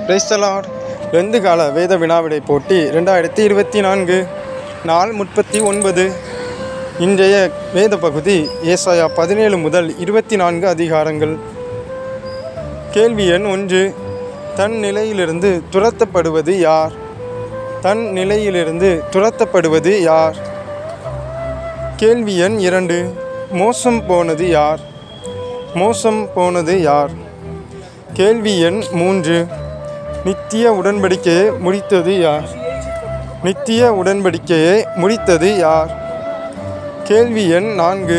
பிரைஸ்தலார் Lent கால வேத வினாவிடை போட்டி ரெண்டாயிரத்தி இருபத்தி நான்கு நாள் முப்பத்தி ஒன்பது இன்றைய வேத பகுதி ஏசாயா பதினேழு முதல் இருபத்தி நான்கு அதிகாரங்கள் கேள்வி எண் ஒன்று தன் நிலையிலிருந்து துரத்தப்படுவது யார் தன் நிலையிலிருந்து துரத்தப்படுவது யார் கேள்வி எண் இரண்டு மோசம் போனது யார் மோசம் போனது யார் கேள்வி எண் மூன்று நித்திய உடன்படிக்கையை முடித்தது யார் நித்திய உடன்படிக்கையை முடித்தது யார் கேள்வி எண் நான்கு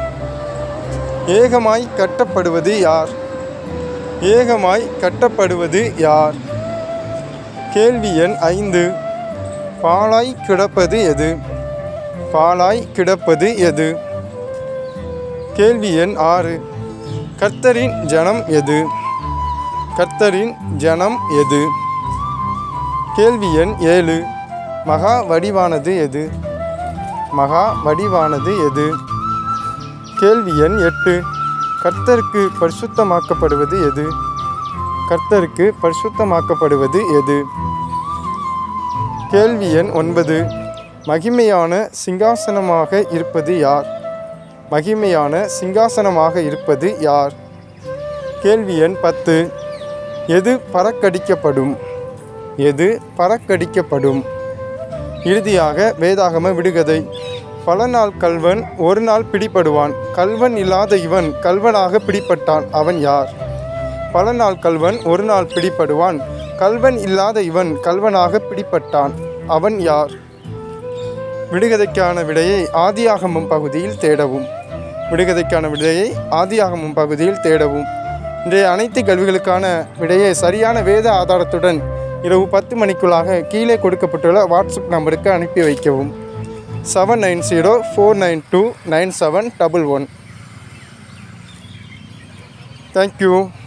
ஏகமாய் கட்டப்படுவது யார் ஏகமாய் கட்டப்படுவது யார் கேள்வி எண் ஐந்து பாலாய் கிடப்பது எது பாலாய் கிடப்பது எது கேள்வி எண் ஆறு கர்த்தரின் ஜனம் எது கர்த்தரின் ஜனம் எது கேள்வி எண் ஏழு மகா வடிவானது எது மகா வடிவானது எது கேள்வி எண் எட்டு கர்த்தருக்கு பரிசுத்தமாக்கப்படுவது எது கர்த்தருக்கு பரிசுத்தமாக்கப்படுவது எது கேள்வி எண் ஒன்பது மகிமையான சிங்காசனமாக இருப்பது யார் மகிமையான சிங்காசனமாக இருப்பது யார் கேள்வி எண் பத்து எது பறக்கடிக்கப்படும் எது பறக்கடிக்கப்படும் இறுதியாக வேதாகம விடுகதை பல நாள் கல்வன் ஒரு நாள் பிடிபடுவான் கல்வன் இல்லாத இவன் கல்வனாக பிடிபட்டான் அவன் யார் பல நாள் கல்வன் ஒரு நாள் பிடிபடுவான் கல்வன் இல்லாத இவன் கல்வனாக பிடிபட்டான் அவன் யார் விடுகதைக்கான விடையை ஆதியாகமம் பகுதியில் தேடவும் விடுகதைக்கான விடையை ஆதியாகமம் பகுதியில் தேடவும் இன்றைய அனைத்து கல்விகளுக்கான விடையை சரியான வேத ஆதாரத்துடன் இரவு பத்து மணிக்குள்ளாக கீழே கொடுக்கப்பட்டுள்ள வாட்ஸ்அப் நம்பருக்கு அனுப்பி வைக்கவும் seven nine zero four nine two nine seven double one thank you